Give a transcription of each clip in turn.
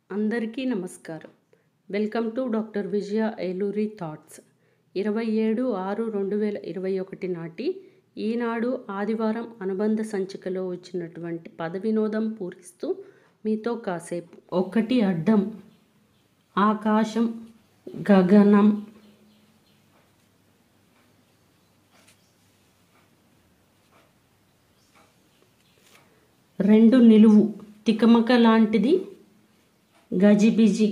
అందరికీ నమస్కారం welcome to doctor Vijaya Eluri thoughts ఇరవై ఏడు ఆరు రెండు వేల ఇరవై ఒకటి నాటి ఈనాడు ఆదివారం అనుబంధ సంచికలో వచ్చినటువంటి పద వినోదం పూరిస్తూ మీతో కాసేపు ఒకటి అడ్డం ఆకాశం గగనం రెండు నిలువు తికమక లాంటిది గజిబిజి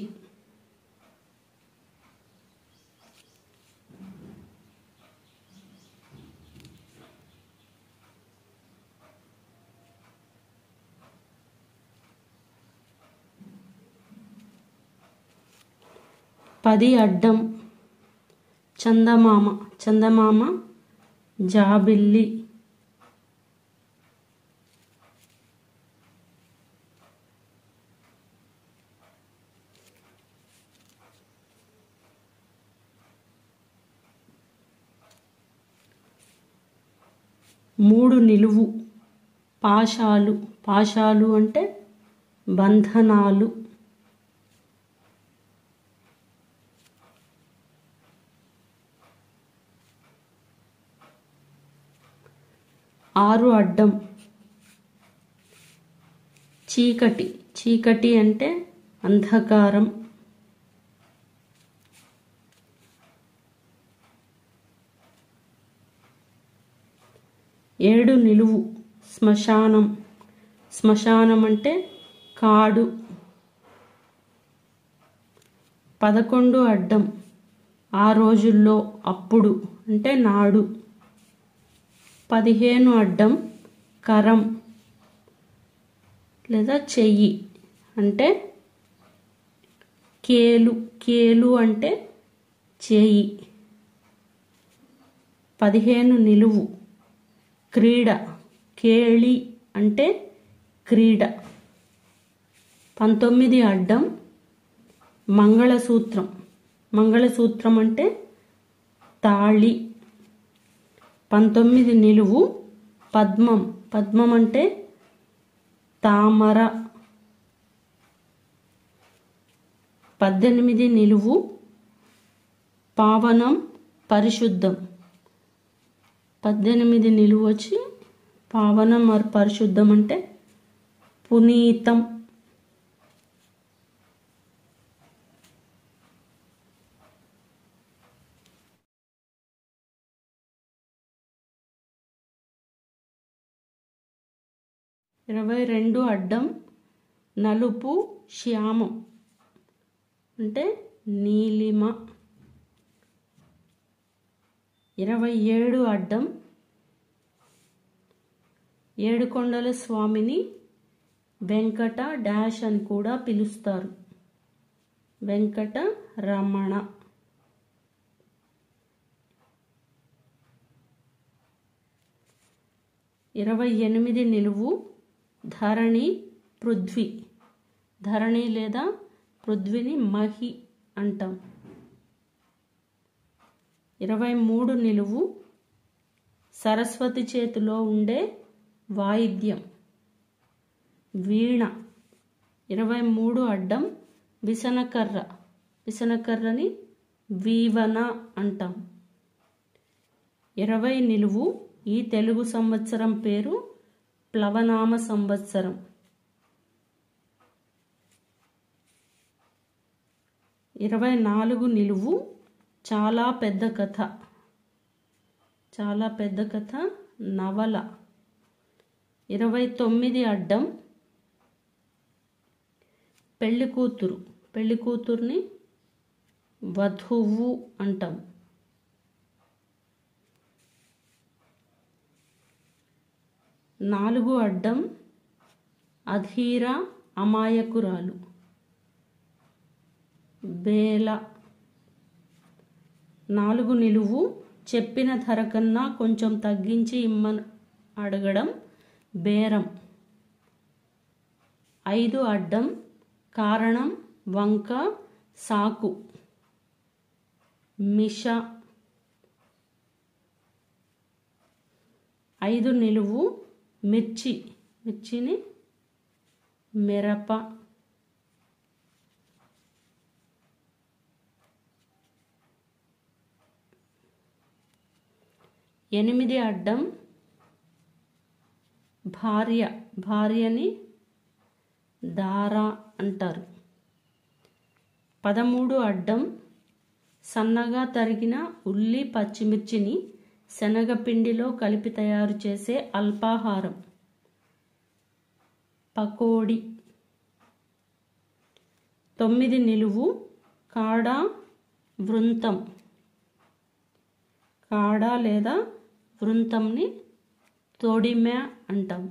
పది అడ్డం చందమామ చందమామ జాబిల్లి మూడు నిలువు పాశాలు పాశాలు అంటే బంధనాలు ఆరు అడ్డం చీకటి చీకటి అంటే అంధకారం ఏడు నిలువు శ్మశానం శ్మశానం అంటే కాడు పదకొండు అడ్డం ఆ రోజుల్లో అప్పుడు అంటే నాడు పదిహేను అడ్డం కరం లేదా చెయ్యి అంటే కేలు కేలు అంటే చేయి పదిహేను నిలువు క్రీడ కేళి అంటే క్రీడ పంతొమ్మిది అడ్డం మంగళసూత్రం మంగళసూత్రం అంటే తాళి పంతొమ్మిది నిలువు పద్మం పద్మం అంటే తామర పద్దెనిమిది నిలువు పావనం పరిశుద్ధం పద్దెనిమిది నిలువు వచ్చి పావనం మరి పరిశుద్ధం అంటే పునీతం ఇరవై రెండు అడ్డం నలుపు శ్యామం అంటే నీలిమ ఇరవై ఏడు అడ్డం ఏడుకొండల స్వామిని వెంకట డాష్ అని కూడా పిలుస్తారు వెంకట రమణ ఇరవై ఎనిమిది నిలువు ధరణి పృథ్వీ ధరణి లేదా పృథ్వీని మహి అంటాం ఇరవై మూడు నిలువు సరస్వతి చేతిలో ఉండే వాయిద్యం వీణ ఇరవై మూడు అడ్డం విసనకర్ర విసనకర్రని వీవన అంటాం ఇరవై నిలువు ఈ తెలుగు సంవత్సరం పేరు ప్లవనామ సంవత్సరం ఇరవై నాలుగు నిలువు చాలా పెద్ద కథ చాలా పెద్ద కథ నవల ఇరవై తొమ్మిది అడ్డం పెళ్లి కూతురు పెళ్లి కూతుర్ని వధువు అంటాం నాలుగు అడ్డం అధీర అమాయకురాలు బేల నాలుగు నిలువు చెప్పిన ధర కన్నా కొంచెం తగ్గించి ఇమ్మని అడగడం బేరం ఐదు అడ్డం కారణం వంక సాకు మిష ఐదు నిలువు మిర్చి మిర్చిని మిరప ఎనిమిది అడ్డం భార్య భార్యని దార అంటారు పదమూడు అడ్డం సన్నగా తరిగిన ఉల్లి పచ్చిమిర్చిని శనగపిండిలో కలిపి తయారు చేసే అల్పాహారం పకోడి తొమ్మిది నిలువు కాడ వృంతం కాడ లేదా వృంతంని తొడిమె అంటాం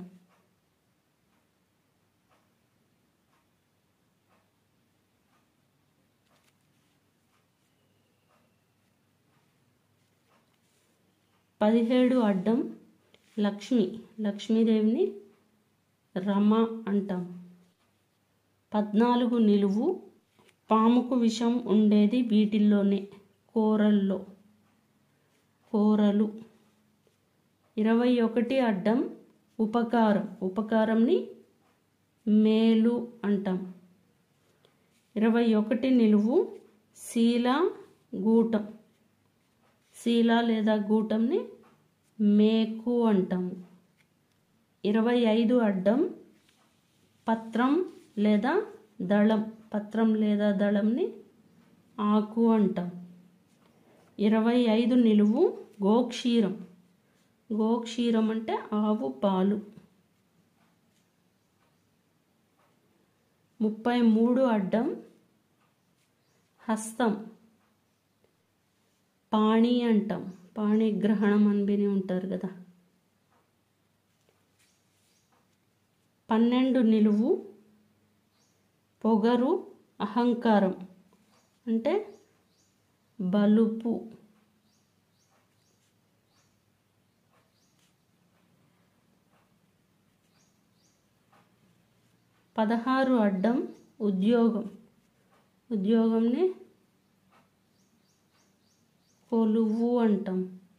పదిహేడు అడ్డం లక్ష్మి లక్ష్మీదేవిని రమ అంటాం పద్నాలుగు నిలువు పాముకు విషం ఉండేది వీటిల్లోనే కూరల్లో కూరలు ఇరవై ఒకటి అడ్డం ఉపకారం ఉపకారంని మేలు అంటాం ఇరవై ఒకటి నిలువు శీల గూటం శీల లేదా గూటంని మేకు అంటాము ఇరవై ఐదు అడ్డం పత్రం లేదా దళం పత్రం లేదా దళంని ఆకు అంటాం ఇరవై ఐదు నిలువు గోక్షీరం గోక్షీరం అంటే ఆవు పాలు ముప్పై మూడు అడ్డం హస్తం పాణి అంటాం పాణి గ్రహణం అని విని ఉంటారు కదా పన్నెండు నిలువు పొగరు అహంకారం అంటే బలుపు పదహారు అడ్డం ఉద్యోగం ఉద్యోగంని కొలువు అంటాం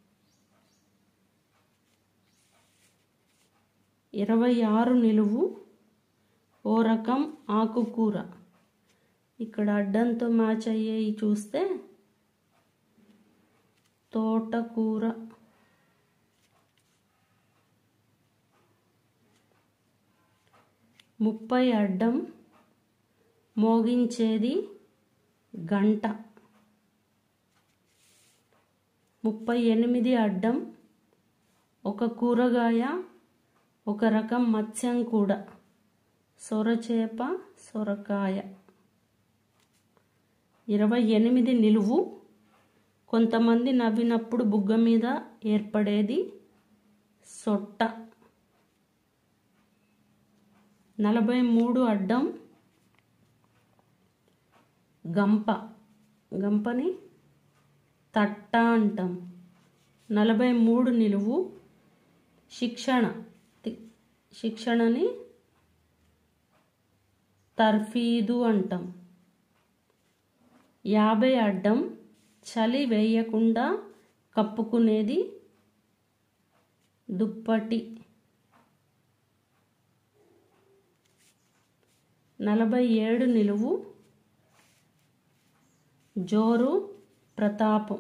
ఇరవై ఆరు నిలువు ఓ రకం ఆకుకూర ఇక్కడ అడ్డంతో మ్యాచ్ అయ్యేవి చూస్తే తోటకూర ముప్పై అడ్డం మోగించేది గంట ముప్పై ఎనిమిది అడ్డం ఒక కూరగాయ ఒక రకం మత్స్యం కూడా సొరచేప సొరకాయ ఇరవై ఎనిమిది నిలువు కొంతమంది నవ్వినప్పుడు బుగ్గ మీద ఏర్పడేది సొట్ట నలభై మూడు అడ్డం గంప గంపని తట్ట అంటాం నలభై మూడు నిలువు శిక్షణ తి- శిక్షణని తర్ఫీదు అంటాం యాభై అడ్డం చలి వేయకుండా కప్పుకునేది దుప్పటి నలభై ఏడు నిలువు జోరు ప్రతాపం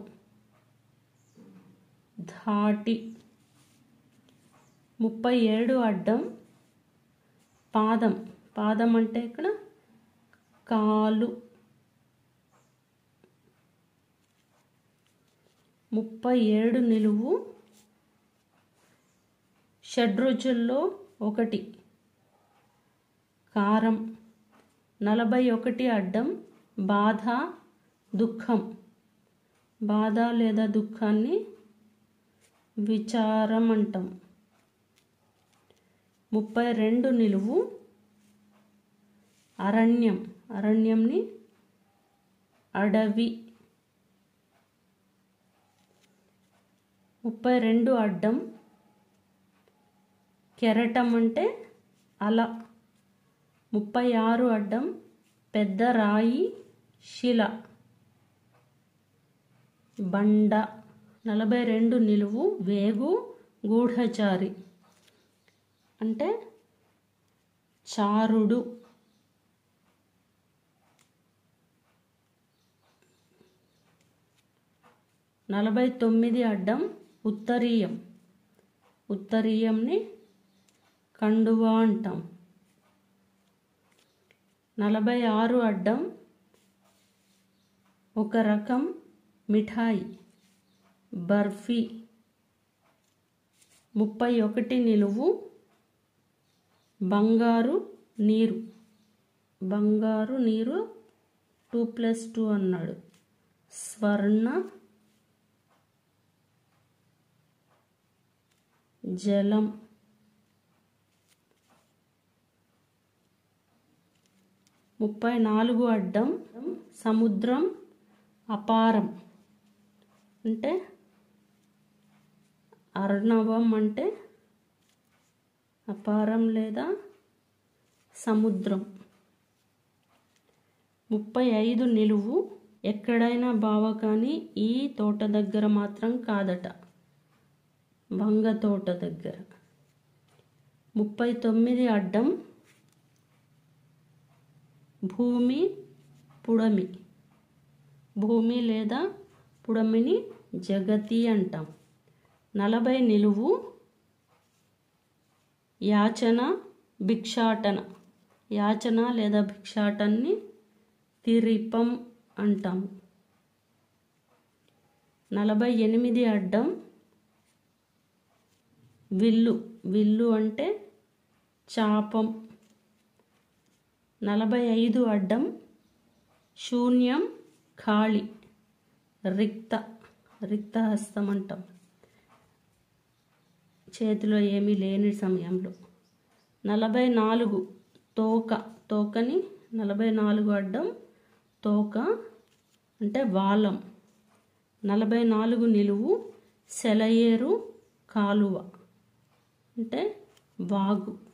ధాటి ముప్పై ఏడు అడ్డం పాదం పాదం అంటే ఇక్కడ కాలు ముప్పై ఏడు నిలువు షడ్రుచుల్లో ఒకటి కారం నలభై ఒకటి అడ్డం బాధ దుఃఖం బాధ లేదా దుఃఖాన్ని విచారం అంటాం ముప్పై రెండు నిలువు అరణ్యం అరణ్యంని అడవి ముప్పై రెండు అడ్డం కెరటం అంటే అల ముప్పై ఆరు అడ్డం పెద్ద రాయి శిల బండ నలభై రెండు నిలువు వేగు గూఢచారి అంటే చారుడు నలభై తొమ్మిది అడ్డం ఉత్తరీయం ఉత్తరీయంని కండువా అంటాం నలభై ఆరు అడ్డం ఒక రకం మిఠాయి బర్ఫీ ముప్పై ఒకటి నిలువు బంగారు నీరు బంగారు నీరు టూ ప్లస్ టూ అన్నాడు స్వర్ణ జలం ముప్పై నాలుగు అడ్డం సముద్రం అపారం అంటే అర్ణవం అంటే అపారం లేదా సముద్రం ముప్పై ఐదు నిలువు ఎక్కడైనా బావ కానీ ఈ తోట దగ్గర మాత్రం కాదట వంగ తోట దగ్గర ముప్పై తొమ్మిది అడ్డం భూమి పుడమి భూమి లేదా పుడమిని జగతి అంటాం నలభై నిలువు యాచన భిక్షాటన యాచన లేదా భిక్షాటన్ని తిరిపం అంటాం నలభై ఎనిమిది అడ్డం విల్లు విల్లు అంటే చాపం నలభై ఐదు అడ్డం శూన్యం ఖాళీ రిక్త రిక్తహస్తం అంటాం చేతిలో ఏమీ లేని సమయంలో నలభై నాలుగు తోక తోకని నలభై నాలుగు అడ్డం తోక అంటే వాలం నలభై నాలుగు నిలువు సెలయేరు కాలువ అంటే వాగు